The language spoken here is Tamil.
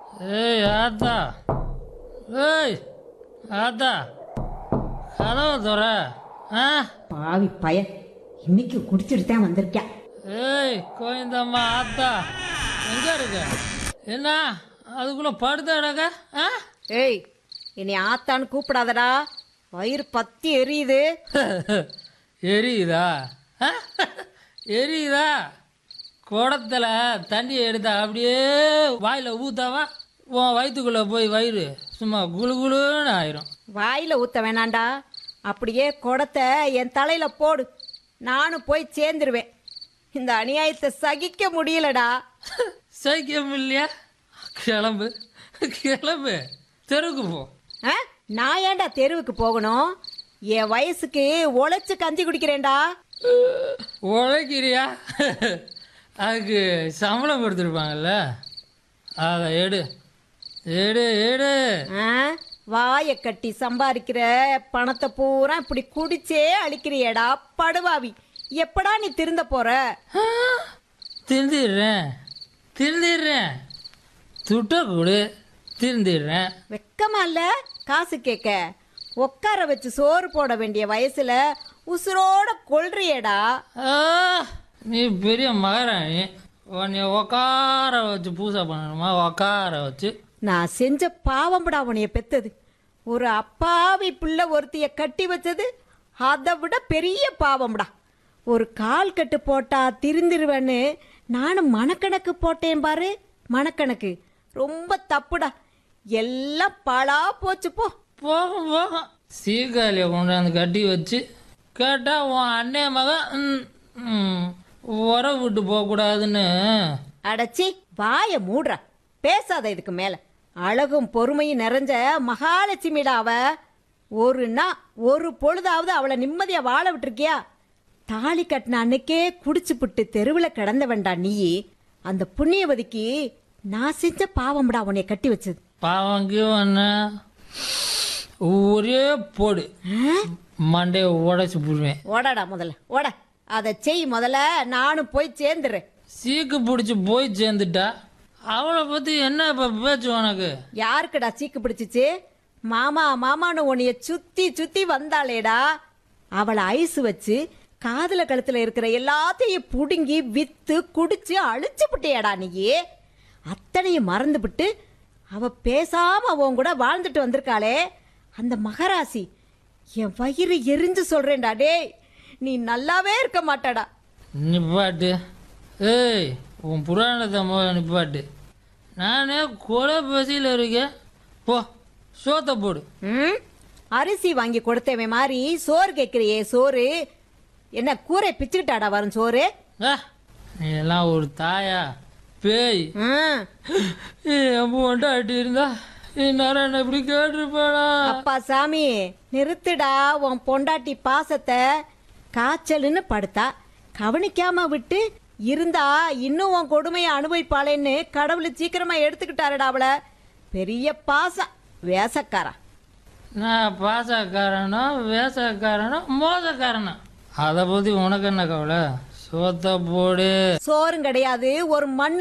ஏய் ஆத்தா ஏய் ஆத்தா கதவை துற ஆ பாவி பையன் இன்னைக்கு குடிச்சிட்டு தான் வந்திருக்கேன் ஏய் கோயந்தம்மா ஆத்தா எங்க இருக்க என்ன அதுக்குள்ள படுத்த இடக்க ஆ ஏய் என்னை ஆத்தான்னு கூப்பிடாதடா வயிறு பத்தி எரியுது எரியுதா ஆ? எரியுதா குடத்துல தண்ணியை எடுத்தா அப்படியே வாயில ஊத்தாவா உன் வயிற்றுக்குள்ள போய் வயிறு சும்மா குளு குளுன்னு ஆயிரும் வாயில ஊத்த வேணாண்டா அப்படியே குடத்தை என் தலையில போடு நானும் போய் சேர்ந்துருவேன் இந்த அநியாயத்தை சகிக்க முடியலடா சைக்கியம் இல்லையா கிளம்பு கிளம்பு தெருவுக்கு போ ஆ? நான் ஏன்டா தெருவுக்கு போகணும் என் வயசுக்கு உழைச்சு கஞ்சி குடிக்கிறேன்டா உழைக்கிறியா அதுக்கு சம்பளம் கொடுத்துருப்பாங்கல்ல அதை எடு எடு எடு ஆ? வாயை கட்டி சம்பாதிக்கிற பணத்தை பூரா இப்படி குடிச்சே அழிக்கிறியேடா படுவாவி எப்படா நீ திருந்த போற ஆ, திருந்திடுறேன் திருந்திடுறேன் துட்ட கொடு திருந்திடுறேன் வெக்கமா இல்ல காசு கேட்க உட்கார வச்சு சோறு போட வேண்டிய வயசுல உசுரோட கொள்றியேடா ஆ, நீ பெரிய மகாராணி உன்னை உக்கார வச்சு பூசை பண்ணணுமா உக்கார வச்சு நான் செஞ்ச பாவம்டா உனைய பெத்தது ஒரு அப்பாவி பிள்ளை ஒருத்திய கட்டி வச்சது அதை விட பெரிய பாவம்டா ஒரு கால் கட்டு போட்டா திருந்திருவேன்னு நானும் மனக்கணக்கு போட்டேன் பாரு மனக்கணக்கு ரொம்ப தப்புடா எல்லாம் பாழா போச்சு போ போகும் போகும் சீக்காலியை கொண்டாந்து கட்டி வச்சு கேட்டா உன் அண்ணே மகன் ம், ம், உறவு விட்டு போகக்கூடாதுன்னு அடச்சி வாய மூடுறா பேசாத இதுக்கு மேல அழகும் பொறுமையும் நிறைஞ்ச மகாலட்சுமிடா அவ ஒரு நாள் ஒரு பொழுதாவது அவளை நிம்மதியா வாழ விட்டுருக்கியா தாலி கட்டின அன்னைக்கே குடிச்சுப்புட்டு தெருவில் கிடந்தவன்டா நீ அந்த புண்ணியவதிக்கு நான் செஞ்ச பாவம்டா உன்னைய கட்டி வச்சது பாவங்க ஒன்று ஒரே போடு மண்டையை உடைச்சு போடுவேன் ஓடாடா முதல்ல ஓட அதை செய் முதல்ல நானும் போய் சேர்ந்துடுறேன் சீக்கு பிடிச்சி போய் சேர்ந்துட்டா அவளை பற்றி என்ன இப்போ பேச்சு உனக்கு யாருக்குடா சீக்கு பிடிச்சிச்சு மாமா மாமான்னு உன்னைய சுத்தி சுத்தி வந்தாளேடா அவளை ஐஸ் வச்சு காதுல கழுத்துல இருக்கிற எல்லாத்தையும் புடுங்கி வித்து குடிச்சு அழிச்சு விட்டியாடா நீ அத்தனையும் மறந்துபிட்டு அவ பேசாம அவன் கூட வாழ்ந்துட்டு வந்திருக்காளே அந்த மகராசி என் வயிறு எரிஞ்சு சொல்றேன்டா டேய் நீ நல்லாவே இருக்க மாட்டாடா நிப்பாட்டு ஏய் உன் புராணத்தை முதல்ல நிப்பாட்டு நானே கொலை பசியில் இருக்கேன் போ சோத்தை போடு ம் அரிசி வாங்கி கொடுத்தவன் மாதிரி சோறு கேட்குறியே சோறு என்ன கூரை பிச்சுக்கிட்டாடா வரும் சோறு ஆ, நீ எல்லாம் ஒரு தாயா பேய் ம் என் பொண்டாட்டி இருந்தா இந்நேரம் என்ன இப்படி கேட்டிருப்பாளா அப்பா சாமி நிறுத்துடா உன் பொண்டாட்டி பாசத்தை காய்ச்சல்னு படுத்தா கவனிக்காம விட்டு இருந்தா இன்னும் உன் கொடுமையை அனுபவிப்பாளேன்னு கடவுள் சீக்கிரமா எடுத்துக்கிட்டாருடா அவளை பெரிய பாசம் வேசக்காரா நான் பாசக்காரனோ வேசக்காரனோ மோசக்காரனோ அதை பற்றி உனக்கு என்ன கவலை சோத்தை போடு சோறும் கிடையாது ஒரு மண்